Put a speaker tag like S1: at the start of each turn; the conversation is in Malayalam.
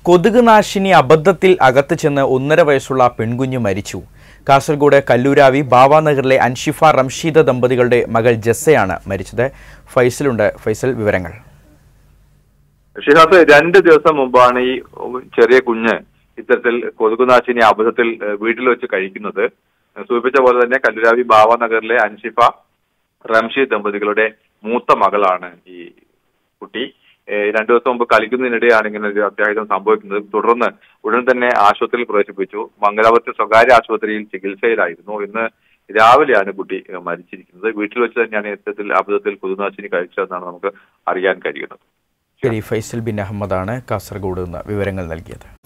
S1: കൊതുക് നാശിനി അബദ്ധത്തിൽ അകത്ത് ചെന്ന് ഒന്നര വയസ്സുള്ള പെൺകുഞ്ഞ് മരിച്ചു കാസർഗോഡ് കല്ലൂരാവി ബാവാനഗറിലെ അൻഷിഫ റംഷീദ ദമ്പതികളുടെ മകൾ ജസ്സയാണ് മരിച്ചത് ഫൈസലുണ്ട് ഫൈസൽ വിവരങ്ങൾ
S2: ഷിഹാബ് രണ്ട് ദിവസം മുമ്പാണ് ഈ ചെറിയ കുഞ്ഞ് ഇത്തരത്തിൽ കൊതുകുനാശിനി അബദ്ധത്തിൽ ഏഹ്, വീട്ടിൽ വെച്ച് കഴിക്കുന്നത് സൂചിപ്പിച്ച പോലെ തന്നെ കല്ലുരാവി ബാവാനഗറിലെ അൻഷിഫ റംഷീദ് ദമ്പതികളുടെ മൂത്ത മകളാണ് ഈ കുട്ടി ഏഹ്, രണ്ടു ദിവസം മുമ്പ് കളിക്കുന്നതിനിടെയാണ് ഇങ്ങനെ ഒരു അത്യാഹിതം സംഭവിക്കുന്നത് തുടർന്ന് ഉടൻ തന്നെ ആശുപത്രിയിൽ പ്രവേശിപ്പിച്ചു മംഗലാപുരത്തെ സ്വകാര്യ ആശുപത്രിയിൽ ചികിത്സയിലായിരുന്നു ഇന്ന് രാവിലെയാണ് കുട്ടി ഏഹ്, മരിച്ചിരിക്കുന്നത് വീട്ടിൽ വെച്ച് തന്നെയാണ് ഇത്തരത്തിൽ അബദ്ധത്തിൽ കൊതുകുനാശിനി കഴിച്ചതെന്നാണ് നമുക്ക് അറിയാൻ കഴിയുന്നത്
S1: ശരി ഫൈസൽ ബിൻ അഹമ്മദാണ് കാസർഗോഡ് നിന്ന് വിവരങ്ങൾ നൽകിയത്